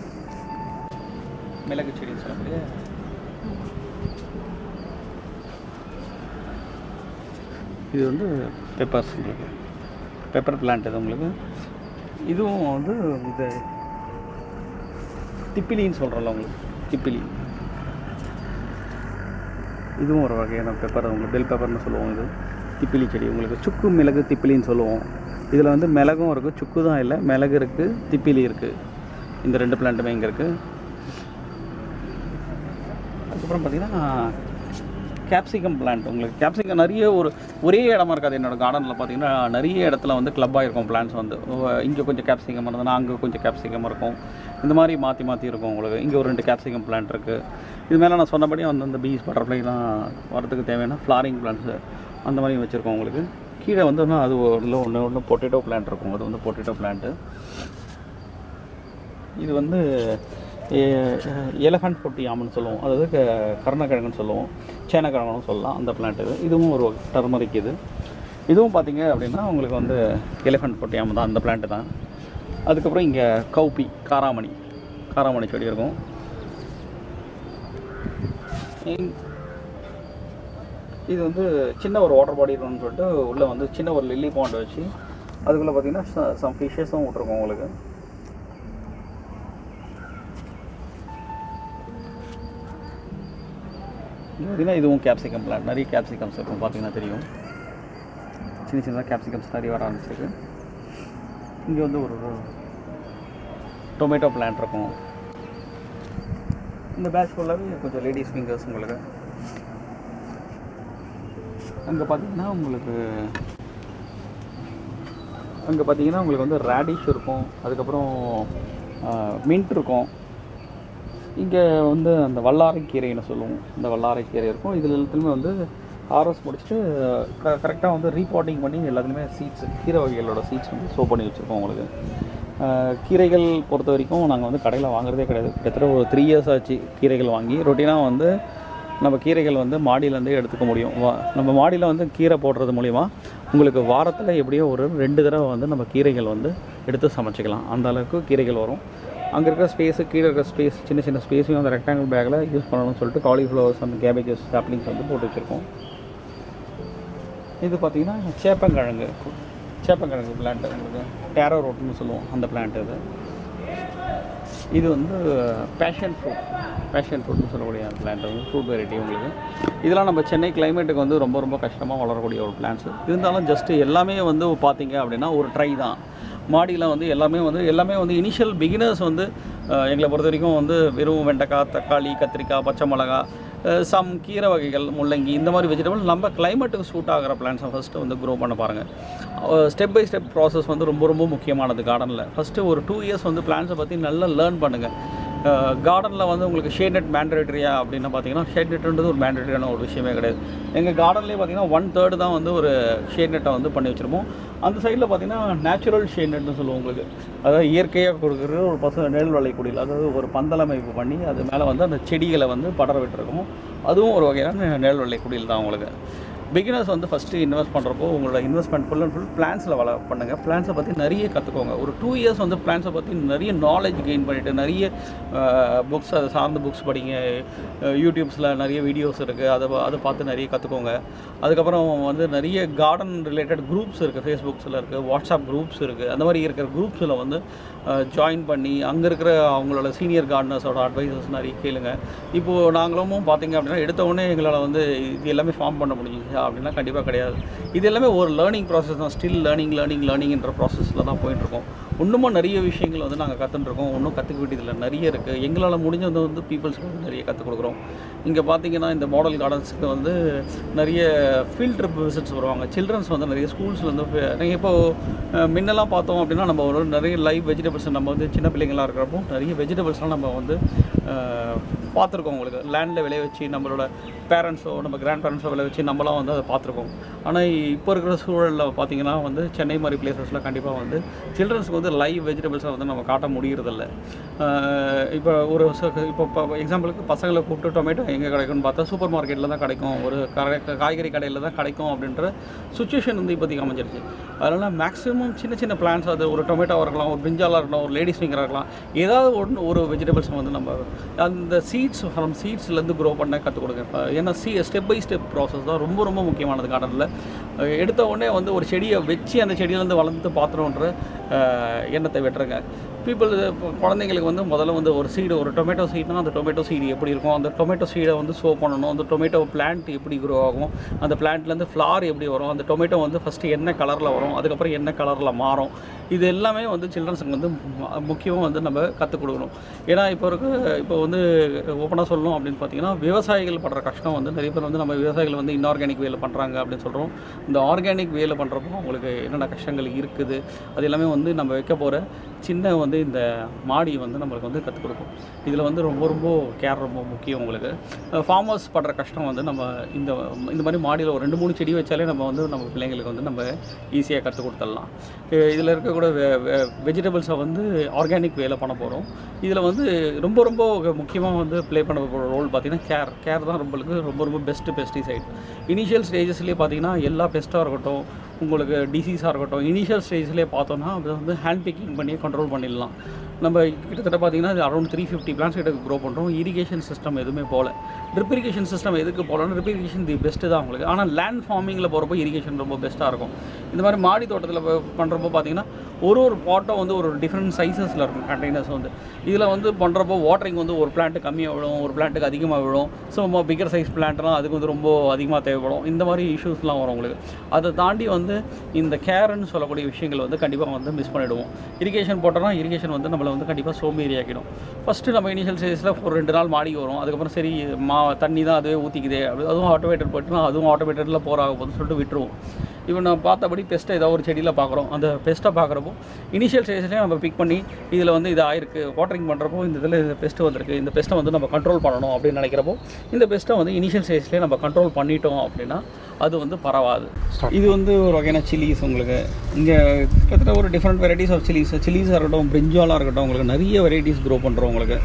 மிளகு செடின்னு சொல்லக்கூடிய இது வந்து பெப்பர்ஸ் உங்களுக்கு பெப்பர் பிளான்ட் இது உங்களுக்கு இதுவும் வந்து இது திப்பிலின்னு சொல்கிறோம்ல உங்களுக்கு திப்பிலி இதுவும் ஒரு வகையான பெப்பர் உங்களுக்கு பெல் பெப்பர்னு சொல்லுவோம் இது திப்பிலி செடி உங்களுக்கு சுக்கு மிளகு திப்பிலின்னு சொல்லுவோம் இதில் வந்து மிளகும் இருக்குது சுக்கு தான் இல்லை மிளகு இருக்குது திப்பிலி இருக்குது இந்த ரெண்டு பிளான்ட்டுமே இங்கே இருக்குது அதுக்கப்புறம் பார்த்தீங்கன்னா கேப்சிகம் பிளான்ட் உங்களுக்கு கேப்சிகம் நிறைய ஒரு ஒரே இடமா இருக்காது என்னோட கார்டனில் பார்த்தீங்கன்னா நிறைய இடத்துல வந்து கிளப்பாக இருக்கும் பிளான்ட்ஸ் வந்து இங்கே கொஞ்சம் கேப்சிகம் இருந்ததுன்னா அங்கே கொஞ்சம் கேப்சிகம் இருக்கும் இந்த மாதிரி மாற்றி மாற்றி இருக்கும் உங்களுக்கு இங்கே ஒரு ரெண்டு கேப்சிகம் பிளான்ட் இருக்குது இது மேலே நான் சொன்னபடி வந்து அந்த பீஸ் பட்டர்ஃப்ளைலாம் வரதுக்கு தேவையான ஃப்ளாரிங் பிளான்ட்ஸு அந்த மாதிரி வச்சுருக்கோம் உங்களுக்கு கீழே வந்து இன்னும் அது ஒன்று ஒன்று ஒன்று பொட்டேட்டோ பிளான்ட் இருக்கும் அது வந்து பொட்டேட்டோ பிளான்ட்டு இது வந்து எலஃபண்ட் பொட்டி ஆமன்னு சொல்லுவோம் அதாவது க- கருணக்கிழங்குன்னு சொல்லுவோம் சேனக்கிழங்குன்னு சொல்லலாம் அந்த பிளான்ட் இது இதுவும் ஒரு டர்மரிக் இது இதுவும் பார்த்தீங்க அப்படின்னா உங்களுக்கு வந்து எலிஃபண்ட் பொட்டி ஆமம் தான் அந்த பிளான்ட்டு தான் அதுக்கப்புறம் இங்கே கௌப்பி காராமணி காராமணி செடி இருக்கும் இங்- இது வந்து சின்ன ஒரு வாட்டர் பாடி இருக்குன்னு சொல்லிட்டு உள்ளே வந்து சின்ன ஒரு லில்லி பாண்ட் வச்சு அதுக்குள்ளே பார்த்தீங்கன்னா சம் ஃபிஷ்ஷஸும் விட்ருக்கோம் உங்களுக்கு இது பார்த்தீங்கன்னா இதுவும் கேப்சிகம் பிளான்ட் நிறைய கேப்சிகம்ஸ் இருக்கும் பார்த்தீங்கன்னா தெரியும் சின்ன சின்னதாக கேப்சிகம்ஸ் நிறைய வர ஆரம்பிச்சிருக்கு இங்கே வந்து ஒரு டொமேட்டோ பிளான்ட் இருக்கும் இந்த பேட்ச் ஃபுல்லாகவே கொஞ்சம் லேடிஸ் ஃபிங்கர்ஸ் உங்களுக்கு அங்கே பார்த்தீங்கன்னா உங்களுக்கு அங்கே பார்த்தீங்கன்னா உங்களுக்கு வந்து ரேடிஷ் இருக்கும் அதுக்கப்புறம் மின்ட் இருக்கும் இங்கே வந்து அந்த வல்லாரைக்கீரைன்னு சொல்லுவோம் இந்த வல்லாரைக்கீரை இருக்கும் இதில் எல்லாத்துலேயுமே வந்து ஆர்எஸ் முடிச்சுட்டு க கரெக்டாக வந்து ரீபாட்டிங் பண்ணி எல்லாத்துலேயுமே சீட்ஸ் கீரை வகைகளோட சீட்ஸ் வந்து சோ பண்ணி வச்சுருக்கோம் உங்களுக்கு அஹ், கீரைகள் பொறுத்த வரைக்கும் நாங்கள் வந்து கடையில் வாங்குறதே கிடையாது கிட்டத்தட்ட ஒரு த்ரீ இயர்ஸ் ஆச்சு கீரைகள் வாங்கி ரொட்டீனாக வந்து நம்ம கீரைகள் வந்து மாடியிலேருந்தே எடுத்துக்க முடியும் வா நம்ம மாடியில் வந்து கீரை போடுறது மூலிமா உங்களுக்கு வாரத்தில் எப்படியோ ஒரு ரெண்டு தடவை வந்து நம்ம கீரைகள் வந்து எடுத்து சமைச்சிக்கலாம் அந்த அளவுக்கு கீரைகள் வரும் அங்கே இருக்கிற ஸ்பேஸு கீழே இருக்கிற ஸ்பேஸ் சின்ன சின்ன ஸ்பேஸையும் அந்த ரெக்டாங்கிள் பேக்கில் யூஸ் பண்ணணும்னு சொல்லிட்டு காலிஃப்ளவர்ஸ் அந்த கேபேஜஸ் சாப்ளிங்ஸ் வந்து போட்டு வச்சுருக்கோம் இது பார்த்தீங்கன்னா சேப்பங்கிழங்கு சேப்பங்கிழங்கு பிளான்ட் உங்களுக்கு டேரோ ரோட்னு சொல்லுவோம் அந்த பிளான்ட் இது இது வந்து பேஷன் ஃப்ரூட் பேஷன் ஃப்ரூட்னு சொல்லக்கூடிய பிளான்ட் வந்து ஃப்ரூட் வெரைட்டி உங்களுக்கு இதெல்லாம் நம்ம சென்னை கிளைமேட்டுக்கு வந்து ரொம்ப ரொம்ப கஷ்டமாக வளரக்கூடிய ஒரு பிளான்ட்ஸ் இருந்தாலும் ஜஸ்ட்டு எல்லாமே வந்து பார்த்தீங்க அப்படின்னா ஒரு ட்ரை தான் மாடியில் வந்து எல்லாமே வந்து எல்லாமே வந்து இனிஷியல் பிகினர்ஸ் வந்து அஹ், எங்களை பொறுத்த வரைக்கும் வந்து வெறும் வெண்டைக்காய் தக்காளி கத்திரிக்காய் பச்சை மிளகா சம் கீரை வகைகள் முள்ளங்கி இந்த மாதிரி வெஜிடபிள் நம்ம கிளைமேட்டுக்கு சூட் ஆகிற பிளான்ஸை ஃபஸ்ட்டு வந்து க்ரோ பண்ண பாருங்கள் ஸ்டெப் பை ஸ்டெப் ப்ராசஸ் வந்து ரொம்ப ரொம்ப முக்கியமானது கார்டனில் ஃபஸ்ட்டு ஒரு டூ இயர்ஸ் வந்து பிளான்ஸை பற்றி நல்லா லேர்ன் பண்ணுங்கள் கார்டனில் வந்து உங்களுக்கு ஷேட் நெட் மேண்டரேட்டரியா அப்படின்னு பார்த்தீங்கன்னா ஷேட் நெட்ன்றது ஒரு மேண்டரேட்டரியான ஒரு விஷயமே கிடையாது எங்கள் கார்டன்லேயே பார்த்தீங்கன்னா ஒன் தேர்டு தான் வந்து ஒரு ஷேட் நெட்டை வந்து பண்ணி வச்சுருப்போம் அந்த சைடில் பார்த்தீங்கன்னா நேச்சுரல் ஷேட் நெட்னு சொல்லுவோம் உங்களுக்கு அதாவது இயற்கையாக கொடுக்குற ஒரு பசு நெல் வளைக்குடியில் அதாவது ஒரு பந்தலமைப்பு பண்ணி அது மேலே வந்து அந்த செடிகளை வந்து படர விட்டுருக்கோம் அதுவும் ஒரு வகையான நெல் வளைக்குடியில் தான் உங்களுக்கு பிகினர்ஸ் வந்து ஃபஸ்ட்டு இன்வெஸ்ட் பண்ணுறப்போ உங்களோட இன்வெஸ்ட்மெண்ட் ஃபுல் அண்ட் ஃபுல் பிளான்ஸில் வள பண்ணுங்கள் பிளான்ஸை பற்றி நிறைய கற்றுக்கோங்க ஒரு டூ இயர்ஸ் வந்து பிளான்ஸை பற்றி நிறைய நாலேஜ் கெயின் பண்ணிவிட்டு நிறைய புக்ஸ் அதை சார்ந்த புக்ஸ் படிங்க யூடியூப்ஸில் நிறைய வீடியோஸ் இருக்குது அதை பா- அதை பார்த்து நிறைய கற்றுக்கோங்க அதுக்கப்புறம் வந்து நிறைய கார்டன் ரிலேட்டட் குரூப்ஸ் இருக்குது ஃபேஸ்புக்ஸில் இருக்குது வாட்ஸ்அப் குரூப்ஸ் இருக்குது அந்த மாதிரி இருக்கிற குரூப்ஸில் வந்து ஜாயின் பண்ணி அங்கே இருக்கிற அவங்களோட சீனியர் கார்டனர்ஸோட அட்வைசஸ் நிறைய கேளுங்க இப்போது நாங்களும் பார்த்தீங்க அப்படின்னா எடுத்த உடனே எங்களால் வந்து இது எல்லாமே ஃபார்ம் பண்ண முடிஞ்சுச்சா அப்படின்னா கண்டிப்பாக கிடையாது இது எல்லாமே ஒரு லேர்னிங் ப்ராசஸ் தான் ஸ்டில் லேர்னிங் லேர்னிங் லேர்னிங்ன்ற ப்ராசஸில் தான் போயிட்டுருக்கோம் இன்னமும் நிறைய விஷயங்கள் வந்து நாங்கள் கற்றுட்டுருக்கோம் இன்னும் கற்றுக்க வேண்டியதில் நிறைய இருக்குது எங்களால் முடிஞ்சது வந்து பீப்புள்ஸ்க்கு வந்து நிறைய கற்றுக் கொடுக்குறோம் இங்கே பார்த்தீங்கன்னா இந்த மாடல் கார்டன்ஸுக்கு வந்து நிறைய ஃபீல்ட் ட்ரிப் விசிட்ஸ் வருவாங்க சில்ட்ரன்ஸ் வந்து நிறைய ஸ்கூல்ஸ்லேருந்து நீங்கள் இப்போ அஹ், முன்னெல்லாம் பார்த்தோம் அப்படின்னா நம்ம ஒரு நிறைய லைவ் வெஜிடபிள்ஸ் நம்ம வந்து சின்ன பிள்ளைங்களாக இருக்கிறப்போ நிறைய வெஜிடபிள்ஸ்லாம் நம்ம வந்து அஹ், பார்த்துருக்கோம் உங்களுக்கு லேண்டில் விளைய வச்சு நம்மளோட பேரண்ட்ஸோ நம்ம கிராண்ட் பேரண்ட்ஸோ விளைய வச்சு நம்மளாம் வந்து அதை பார்த்துருக்கோம் ஆனால் இப்போ இருக்கிற சூழலில் பார்த்தீங்கன்னா வந்து சென்னை மாதிரி பிளேசஸில் கண்டிப்பாக வந்து சில்ட்ரன்ஸ்க்கு வந்து லைவ் வெஜிடபிள்ஸை வந்து நம்ம காட்ட முடியறதில்ல அஹ், இப்போ ஒரு ச- இப்போ எக்ஸாம்பிளுக்கு பசங்களை கூப்பிட்டு டொமேட்டோ எங்கே கிடைக்கும்னு பார்த்தா சூப்பர் மார்க்கெட்டில் தான் கிடைக்கும் ஒரு கடை காய்கறி கடையில் தான் கிடைக்கும் அப்படின்ற சுச்சுவேஷன் வந்து இப்போதைக்கு அமைஞ்சிருச்சு அதனால் மேக்ஸிமம் சின்ன சின்ன பிளான்ஸ் அது ஒரு டொமேட்டோவாக இருக்கலாம் ஒரு பிரிஞ்சாலாக இருக்கலாம் ஒரு லேடிஸ் ஃபிங்கராக இருக்கலாம் ஏதாவது ஒன்று ஒரு வெஜிடபிள்ஸை வந்து நம்ம அந்த சீட்ஸ் ஃப்ரம் சீட்ஸ்லேருந்து க்ரோ பண்ண கற்றுக் கொடுங்க இப்போ ஏன்னா சி ஸ்டெப் பை ஸ்டெப் ப்ராசஸ் தான் ரொம்ப ரொம்ப முக்கியமானது கார்டனில் எடுத்த உடனே வந்து ஒரு செடியை வச்சு அந்த செடியிலேருந்து வளர்ந்து பார்த்துருன்ற எண்ணத்தை வெட்டுறங்க பீப்புள் குழந்தைங்களுக்கு வந்து முதல்ல வந்து ஒரு சீடு ஒரு டொமேட்டோ சீட்னா அந்த டொமேட்டோ சீடு எப்படி இருக்கும் அந்த டொமேட்டோ சீடை வந்து சோ பண்ணணும் அந்த டொமேட்டோ பிளான்ட் எப்படி க்ரோ ஆகும் அந்த பிளான்ட்லேருந்து ஃப்ளார் எப்படி வரும் அந்த டொமேட்டோ வந்து ஃபஸ்ட்டு என்ன கலரில் வரும் அதுக்கப்புறம் என்ன கலரில் மாறும் இது எல்லாமே வந்து சில்ட்ரன்ஸுக்கு வந்து முக்கியமாக வந்து நம்ம கற்றுக் கொடுக்கணும் ஏன்னா இப்போ இருக்க இப்போ வந்து ஓப்பனாக சொல்லணும் அப்படின்னு பார்த்தீங்கன்னா விவசாயிகள் படுற கஷ்டம் வந்து நிறைய பேர் வந்து நம்ம விவசாயிகள் வந்து இன்ஆர்கானிக் வேலை பண்ணுறாங்க அப்படின்னு சொல்கிறோம் இந்த ஆர்கானிக் வேலை பண்ணுறப்போ அவங்களுக்கு என்னென்ன கஷ்டங்கள் இருக்குது அது எல்லாமே வந்து நம்ம வைக்க போகிற சின்ன வந்து இந்த மாடி வந்து நம்மளுக்கு வந்து கற்றுக் கொடுக்கும் இதில் வந்து ரொம்ப ரொம்ப கேர் ரொம்ப முக்கியம் உங்களுக்கு ஃபார்மர்ஸ் படுற கஷ்டம் வந்து நம்ம இந்த இந்த மாதிரி மாடியில் ஒரு ரெண்டு மூணு செடி வச்சாலே நம்ம வந்து நம்ம பிள்ளைங்களுக்கு வந்து நம்ம ஈஸியாக கற்றுக் கொடுத்துடலாம் இதில் இருக்கக்கூட வெஜிடபிள்ஸை வந்து ஆர்கானிக் வேலை பண்ண போகிறோம் இதில் வந்து ரொம்ப ரொம்ப முக்கியமாக வந்து ப்ளே பண்ண போகிற ரோல் பார்த்தீங்கன்னா கேர் கேர் தான் நம்மளுக்கு ரொம்ப ரொம்ப பெஸ்ட்டு பெஸ்டிசைட் இனிஷியல் ஸ்டேஜஸ்லேயே பார்த்தீங்கன்னா எல்லா பெஸ்ட்டாக இருக்கட்டும் உங்களுக்கு டிசீஸாக இருக்கட்டும் இனிஷியல் ஸ்டேஜ்லேயே பார்த்தோன்னா அதை வந்து ஹேண்ட் பிக்கிங் பண்ணி கண்ட்ரோல் பண்ணிடலாம் நம்ம கிட்டத்தட்ட பார்த்தீங்கன்னா அரௌண்ட் த்ரீ ஃபிஃப்டி பிளான்ஸ் கிட்ட க்ரோ பண்ணுறோம் இரிகேஷன் சிஸ்டம் எதுவுமே போகல ட்ரிப் இரிகேஷன் சிஸ்டம் எதுக்கு போகலன்னா ட்ரிப் இரிகேஷன் தி பெஸ்ட்டு தான் உங்களுக்கு ஆனால் லேண்ட் ஃபார்மிங்கில் போகிறப்போ இரிகேஷன் ரொம்ப பெஸ்ட்டாக இருக்கும் இந்த மாதிரி மாடி தோட்டத்தில் பண்ணுறப்போ பார்த்தீங்கன்னா ஒரு ஒரு பாட்டும் வந்து ஒரு டிஃப்ரெண்ட் சைஸஸில் இருக்கும் கண்டெய்னர்ஸ் வந்து இதில் வந்து பண்ணுறப்போ வாட்டரிங் வந்து ஒரு பிளான்ட்டு கம்மியாக விழும் ஒரு பிளான்ட்டுக்கு அதிகமாக விழும் ஸோ பிகர் சைஸ் பிளான்ட்லாம் அதுக்கு வந்து ரொம்ப அதிகமாக தேவைப்படும் இந்த மாதிரி இஷ்யூஸ்லாம் வரும் உங்களுக்கு அதை தாண்டி வந்து இந்த கேர்ன்னு சொல்லக்கூடிய விஷயங்கள் வந்து கண்டிப்பாக வந்து மிஸ் பண்ணிவிடுவோம் இரிகேஷன் போட்டோம்னா இரிகேஷன் வந்து நம்மளை வந்து கண்டிப்பாக சோம்பேறி ஆக்கிடும் ஃபஸ்ட்டு நம்ம இனிஷியல் ஸ்டேஜில் ஒரு ரெண்டு நாள் மாடி வரும் அதுக்கப்புறம் சரி மா தண்ணி தான் அதுவே ஊற்றிக்குதே அப்படி அதுவும் ஆட்டோமேட்டட் போட்டுனா அதுவும் ஆட்டோமேட்டடில் போகிற போகுதுன்னு சொல்லிட்டு விட்டுருவோம் இப்போ நான் பார்த்தபடி பெஸ்ட்டை ஏதாவது ஒரு செடியில் பார்க்குறோம் அந்த பெஸ்ட்டை பார்க்குறப்போ இனிஷியல் ஸ்டேஜ்லேயே நம்ம பிக் பண்ணி இதில் வந்து இது ஆயிருக்கு வாட்டரிங் பண்ணுறப்போ இந்த இதில் இந்த பெஸ்ட்டு வந்திருக்கு இந்த பெஸ்ட்டை வந்து நம்ம கண்ட்ரோல் பண்ணணும் அப்படின்னு நினைக்கிறப்போ இந்த பெஸ்ட்டை வந்து இனிஷியல் ஸ்டேஜ்லேயே நம்ம கண்ட்ரோல் பண்ணிட்டோம் அப்படின்னா அது வந்து பரவாது இது வந்து ஒரு வகையான சில்லிஸ் உங்களுக்கு இங்கே கிட்டத்தட்ட ஒரு டிஃப்ரெண்ட் வெரைட்டிஸ் ஆஃப் சில்லிஸ் சில்லிஸாக இருக்கட்டும் பிரிஞ்சாலாக இருக்கட்டும் உங்களுக்கு நிறைய வெரைட்டிஸ் க்ரோ பண்ணுறோம் உங்களுக்கு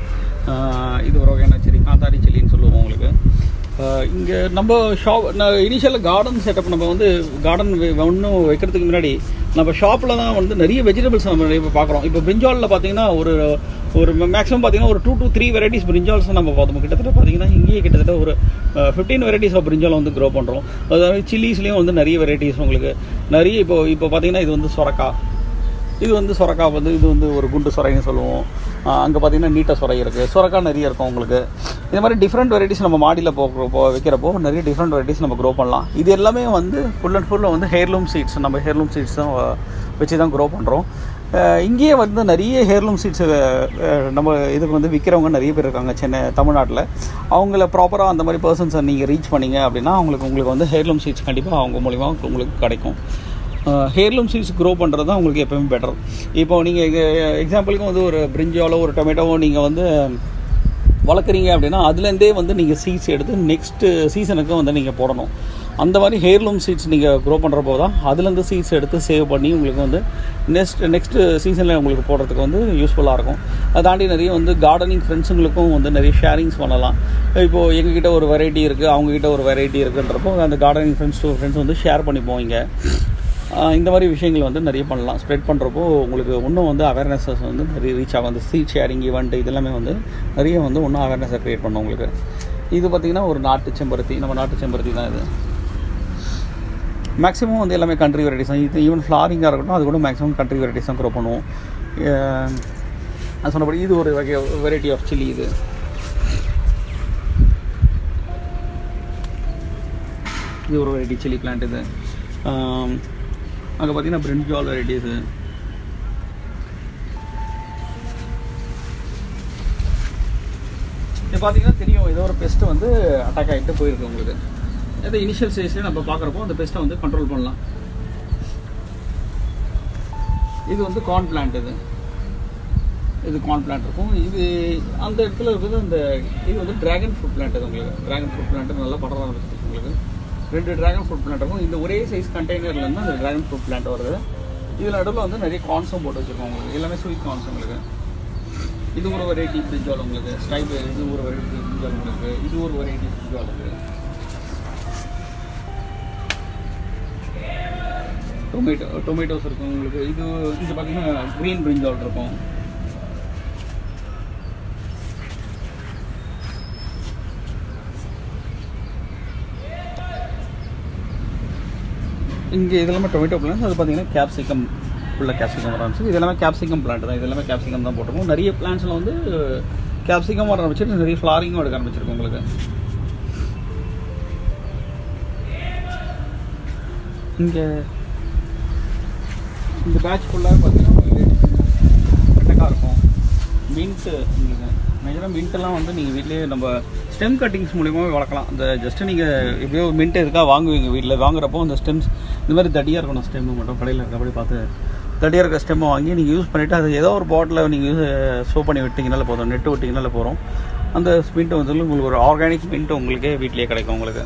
ஆஹ் இது ஒரு வகையான சில்லி காந்தாரி சில்லின்னு சொல்லுவோம் உங்களுக்கு இங்கே நம்ம ஷாப் நான் இனிஷியலாக கார்டன் செட்டப் நம்ம வந்து கார்டன் ஒன்றும் வைக்கிறதுக்கு முன்னாடி நம்ம ஷாப்பில் தான் வந்து நிறைய வெஜிடபிள்ஸ் நம்ம நிறைய பார்க்குறோம் இப்போ பிரிஞ்சாலில் பார்த்தீங்கன்னா ஒரு ஒரு மேக்ஸிமம் பார்த்தீங்கன்னா ஒரு two to three varieties brinjals நம்ம பார்த்தோம் கிட்டத்தட்ட பார்த்தீங்கன்னா இங்கேயே கிட்டத்தட்ட ஒரு ஃபிஃப்டீன் வெரைட்டிஸ் ஆஃப் பிரிஞ்சால் வந்து க்ரோ பண்ணுறோம் அதாவது சில்லிஸ்லேயும் வந்து நிறைய வெரைட்டிஸ் உங்களுக்கு நிறைய இப்போ இப்போ பார்த்தீங்கன்னா இது வந்து சொரக்காய் இது வந்து சொரக்காய் வந்து இது வந்து ஒரு குண்டு சொரைன்னு சொல்லுவோம் அங்கே பார்த்தீங்கன்னா நீட்டாக சுரை இருக்குது சுரக்காய் நிறைய இருக்கும் உங்களுக்கு இந்த மாதிரி டிஃப்ரெண்ட் வெரைட்டிஸ் நம்ம மாடியில் போகிறப்போ வைக்கிறப்போ நிறைய டிஃப்ரெண்ட் வெரைட்டிஸ் நம்ம க்ரோ பண்ணலாம் இது எல்லாமே வந்து ஃபுல் அண்ட் ஃபுல்லாக வந்து ஹேர்லூம் சீட்ஸ் நம்ம ஹேர்லூம் சீட்ஸ் தான் வச்சு தான் க்ரோ பண்ணுறோம் இங்கேயே வந்து நிறைய ஹேர்லூம் சீட்ஸ் நம்ம இதுக்கு வந்து விற்கிறவங்க நிறைய பேர் இருக்காங்க சென்னை தமிழ்நாட்டில் அவங்கள ப்ராப்பராக அந்த மாதிரி பர்சன்ஸை நீங்கள் ரீச் பண்ணீங்க அப்படின்னா அவங்களுக்கு உங்களுக்கு வந்து ஹேர்லூம் சீட்ஸ் கண்டிப்பாக அவங்க மூலிமா உங்களுக்கு கிடைக்கும் ஹேர்லூம் சீட்ஸ் க்ரோ பண்ணுறது தான் உங்களுக்கு எப்போயுமே பெட்டர் இப்போ நீங்கள் எக்ஸாம்பிளுக்கு வந்து ஒரு பிரிஞ்சாலோ ஒரு டொமேட்டோவோ நீங்கள் வந்து வளர்க்குறீங்க அப்படின்னா அதுலேருந்தே வந்து நீங்கள் சீட்ஸ் எடுத்து நெக்ஸ்ட்டு சீசனுக்கு வந்து நீங்கள் போடணும் அந்த மாதிரி ஹேர்லூம் சீட்ஸ் நீங்கள் க்ரோ பண்ணுறப்போ தான் அதுலேருந்து சீட்ஸ் எடுத்து சேவ் பண்ணி உங்களுக்கு வந்து நெக்ஸ்ட் நெக்ஸ்ட்டு சீசனில் உங்களுக்கு போடுறதுக்கு வந்து யூஸ்ஃபுல்லாக இருக்கும் அதை தாண்டி நிறைய வந்து கார்டனிங் ஃப்ரெண்ட்ஸுங்களுக்கும் வந்து நிறைய ஷேரிங்ஸ் பண்ணலாம் இப்போது எங்ககிட்ட ஒரு வெரைட்டி இருக்குது அவங்கக்கிட்ட ஒரு வெரைட்டி இருக்குன்றப்போ அந்த கார்டனிங் ஃப்ரெண்ட்ஸ் டூ ஃப்ரெண்ட்ஸ் வந்து ஷேர் பண்ணிப்போம் இங்கே இந்த மாதிரி விஷயங்கள் வந்து நிறைய பண்ணலாம் ஸ்ப்ரெட் பண்ணுறப்போ உங்களுக்கு இன்னும் வந்து அவேர்னஸஸ் வந்து நிறைய ரீச் ஆகும் அந்த சீட் ஷேரிங் ஈவெண்ட் இதெல்லாமே வந்து நிறைய வந்து இன்னும் அவேர்னஸை க்ரியேட் பண்ணும் உங்களுக்கு இது பார்த்திங்கன்னா ஒரு நாட்டு செம்பருத்தி நம்ம நாட்டு செம்பருத்தி தான் இது மேக்ஸிமம் வந்து எல்லாமே கண்ட்ரி வெரைட்டிஸ் தான் இது ஈவன் ஃப்ளாரிங்காக இருக்கட்டும் அது கூட மேக்ஸிமம் கண்ட்ரி வெரைட்டிஸ் தான் க்ரோ பண்ணுவோம் நான் சொன்னபடி இது ஒரு வகை வெரைட்டி ஆஃப் சில்லி இது இது ஒரு வெரைட்டி சில்லி பிளான்ட் இது அங்கே பார்த்தீங்கன்னா பிரிஞ்சால் வெரைட்டிஸு இது பார்த்தீங்கன்னா தெரியும் ஏதோ ஒரு பெஸ்ட் வந்து அட்டாக் ஆகிட்டு போயிருக்கு உங்களுக்கு இது இனிஷியல் ஸ்டேஜ்லேயே நம்ம பார்க்குறப்போ அந்த பெஸ்ட்டை வந்து கண்ட்ரோல் பண்ணலாம் இது வந்து கார்ன் பிளான்ட் இது இது கார்ன் பிளான்ட் இருக்கும் இது அந்த இடத்துல இருக்குது அந்த இது வந்து டிராகன் ஃப்ரூட் பிளான்ட் இது உங்களுக்கு டிராகன் ஃப்ரூட் பிளான்ட் நல்லா படர ஆரம்பிச்சிருக்கு உங்களுக்கு ரெண்டு டிராகன் ஃப்ரூட் பிளான்ட் இருக்கும் இந்த ஒரே சைஸ் கண்டெய்னர்லேருந்து அந்த டிராகன் ஃப்ரூட் பிளான்ட் வருது இதில் நடுவில் வந்து நிறைய கார்ன்ஸும் போட்டு வச்சுருக்கோம் உங்களுக்கு எல்லாமே ஸ்வீட் கார்ன்ஸ் உங்களுக்கு இது ஒரு வெரைட்டி பிரிஞ்சால் உங்களுக்கு ஸ்டைப் இது ஒரு வெரைட்டி பிரிஞ்சால் உங்களுக்கு இது ஒரு வெரைட்டி பிரிஞ்சால் உங்களுக்கு டொமேட்டோ டொமேட்டோஸ் இருக்கும் உங்களுக்கு இது இது பார்த்தீங்கன்னா க்ரீன் பிரிஞ்சால் இருக்கும் இங்கே இது எல்லாமே டொமேட்டோ பிளான்ஸ் அது பார்த்தீங்கன்னா கேப்சிகம் ஃபுல்லாக கேப்சிகம் வர ஆரம்பிச்சு இது எல்லாமே கேப்சிகம் பிளான்ட் தான் இது எல்லாமே கேப்சிகம் தான் போட்டிருக்கோம் நிறைய பிளான்ஸில் வந்து கேப்சிகம் வர ஆரம்பிச்சு நிறைய ஃப்ளாரிங்கும் எடுக்க ஆரம்பிச்சிருக்கும் உங்களுக்கு இங்கே இந்த பேட்ச் ஃபுல்லாக பார்த்தீங்கன்னா வெட்டக்காக இருக்கும் மின்ட்டு உங்களுக்கு மேஜராக மின்ட்டெல்லாம் வந்து நீங்கள் வீட்லேயே நம்ம ஸ்டெம் கட்டிங்ஸ் மூலியமாகவே வளர்க்கலாம் அந்த ஜஸ்ட்டு நீங்கள் எப்படியோ மின்ட் இருக்கா வாங்குவீங்க வீட்டில் வாங்குறப்போ அந்த ஸ்டெம்ஸ் இந்த மாதிரி தடியாக இருக்கணும் ஸ்டெம்மு மட்டும் கடையில் இருக்கப்படி பார்த்து தடியாக இருக்க ஸ்டெம்மை வாங்கி நீங்கள் யூஸ் பண்ணிவிட்டு அது ஏதோ ஒரு பாட்டில் நீங்கள் யூஸ் ஷோ பண்ணி விட்டிங்கனால போதும் நெட்டு விட்டிங்கனால போகிறோம் அந்த மின்ட்டு வந்து உங்களுக்கு ஒரு ஆர்கானிக் மின்ட்டு உங்களுக்கே வீட்லேயே கிடைக்கும் உங்களுக்கு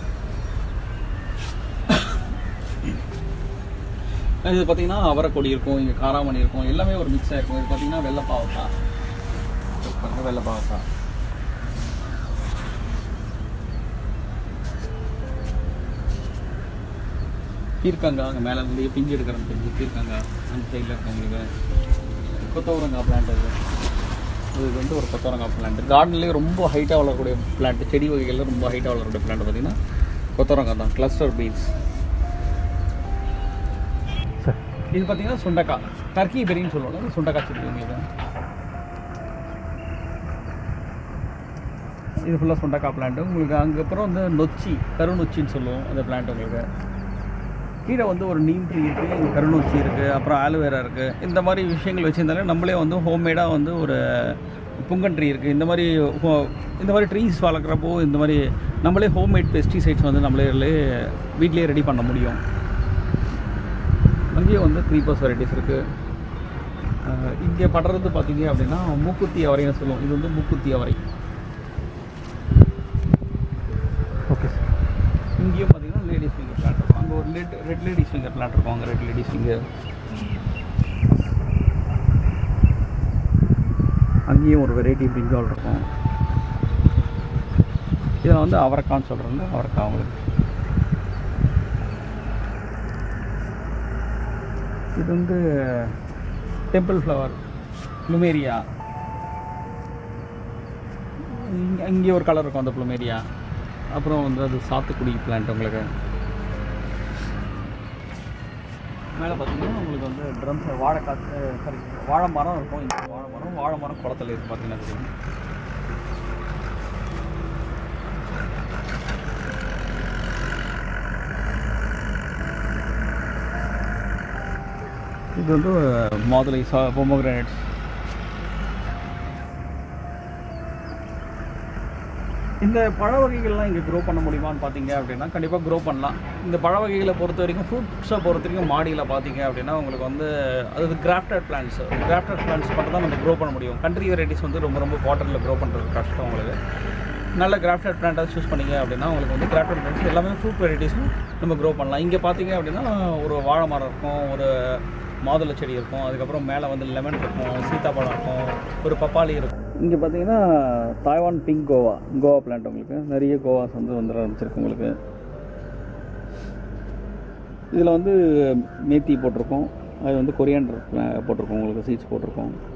இது பார்த்தீங்கன்னா அவரைக்கொடி இருக்கும் இங்கே காராமணி இருக்கும் எல்லாமே ஒரு மிக்ஸ் ஆகிருக்கும் இது பார்த்தீங்கன்னா வெள்ளை பாவக்காய் பாருங்க வெள்ளை பாவக்காய் பீர்க்கங்காய் அங்கே மேலே வந்து பிஞ்சு எடுக்கிற பிஞ்சு பீர்க்கங்காய் அந்த சைடில் இருக்கவங்களுக்கு கொத்தவரங்காய் பிளான்ட் இது இது வந்து ஒரு கொத்தவரங்காய் பிளான்ட் கார்டன்லேயே ரொம்ப ஹைட்டாக வளரக்கூடிய பிளான்ட் செடி வகைகளில் ரொம்ப ஹைட்டாக வளரக்கூடிய பிளான்ட் பார்த்தீங்கன்னா கொத்தவரங்காய் தான் கிளஸ்டர் பீன்ஸ் இது பார்த்தீங்கன்னா சுண்டக்காய் டர்க்கி பெரின்னு சொல்லுவாங்க சுண்டக்காய் செடி உங்களுக்கு இது ஃபுல்லாக சுண்டக்காய் பிளான்ட்டு உங்களுக்கு அதுக்கப்புறம் வந்து நொச்சி கருநொச்சின்னு சொல்லுவோம் அந்த பிளான்ட் உங்களுக்கு கீழே வந்து ஒரு நீம் ட்ரீ இருக்குது கருநொச்சி இருக்குது அப்புறம் ஆலோவேரா இருக்குது இந்த மாதிரி விஷயங்கள் வச்சுருந்தாலே நம்மளே வந்து ஹோம்மேடாக வந்து ஒரு புங்கன் ட்ரீ இருக்குது இந்த மாதிரி ho- இந்த மாதிரி ட்ரீஸ் வளர்க்குறப்போ இந்த மாதிரி நம்மளே ஹோம்மேட் பெஸ்டிசைட்ஸ் வந்து நம்மளே வீட்லேயே ரெடி பண்ண முடியும் அங்கேயும் வந்து க்ரீப்பர்ஸ் வெரைட்டிஸ் இருக்குது இங்கே படுறது பார்த்தீங்க அப்படின்னா மூக்குத்தி அவரைன்னு சொல்லுவோம் இது வந்து மூக்குத்தி அவரை ஓகே சார் இங்கேயும் பார்த்தீங்கன்னா லேடிஸ் ஃபிங்கர் பிளான்ட் இருக்கும் அங்கே ஒரு red red ladies finger plant இருக்கும் அங்கே ரெட் லேடிஸ் ஃபிங்கர் அங்கேயும் ஒரு வெரைட்டி பிரிஞ்சால் இருக்கும் இதில் வந்து அவரைக்கான்னு சொல்கிறேன்ல அவரைக்காய் அவங்களுக்கு இது வந்து டெம்பிள் ஃப்ளவர் ப்ளூமேரியா இங்கே இங்கே ஒரு கலர் இருக்கும் அந்த ப்ளூமேரியா அப்புறம் வந்து அது சாத்துக்குடி பிளான்ட் உங்களுக்கு மேலே பார்த்தீங்கன்னா உங்களுக்கு வந்து ட்ரம்ஸ் வாழைக்காய் சாரி வாழை மரம் இருக்கும் இந்த வாழை மரம் மரம் வாழை மரம் குளத்தில் இருக்குது பார்த்தீங்கன்னா தெரியும் இது வந்து மாதுளை சா பொமோகிரானேட்ஸ் இந்த பழ வகைகள்லாம் இங்கே க்ரோ பண்ண முடியுமான்னு பார்த்தீங்க அப்படின்னா கண்டிப்பாக க்ரோ பண்ணலாம் இந்த பழ வகைகளை பொறுத்த வரைக்கும் ஃப்ரூட்ஸை பொறுத்த வரைக்கும் மாடியில் பார்த்தீங்க அப்படின்னா உங்களுக்கு வந்து அது கிராஃப்டட் பிளான்ஸ் கிராஃப்டட் பிளான்ஸ் மட்டும் தான் நம்ம க்ரோ பண்ண முடியும் கண்ட்ரி வெரைட்டிஸ் வந்து ரொம்ப ரொம்ப வாட்டரில் க்ரோ பண்ணுறது கஷ்டம் உங்களுக்கு நல்ல கிராஃப்டட் பிளான்ட்டாக சூஸ் பண்ணீங்க அப்படின்னா உங்களுக்கு வந்து கிராஃப்டட் பிளான்ஸ் எல்லாமே ஃப்ரூட் வெரைட்டிஸும் நம்ம க்ரோ பண்ணலாம் இங்கே பார்த்தீங்க அப்படின்னா ஒரு வாழை மரம் இருக்கும் ஒரு மாதுளை செடி இருக்கும் அதுக்கப்புறம் மேலே வந்து லெமன் இருக்கும் சீத்தாப்பழம் இருக்கும் ஒரு பப்பாளி இருக்கும் இங்கே பார்த்தீங்கன்னா Taiwan pink guava guava plant உங்களுக்கு நிறைய கோவாஸ் வந்து வந்துட ஆரம்பிச்சிருக்கு உங்களுக்கு இதில் வந்து மேத்தி போட்டிருக்கோம் அது வந்து கொரியாண்டர் போட்டிருக்கோம் உங்களுக்கு சீட்ஸ் போட்டிருக்கோம்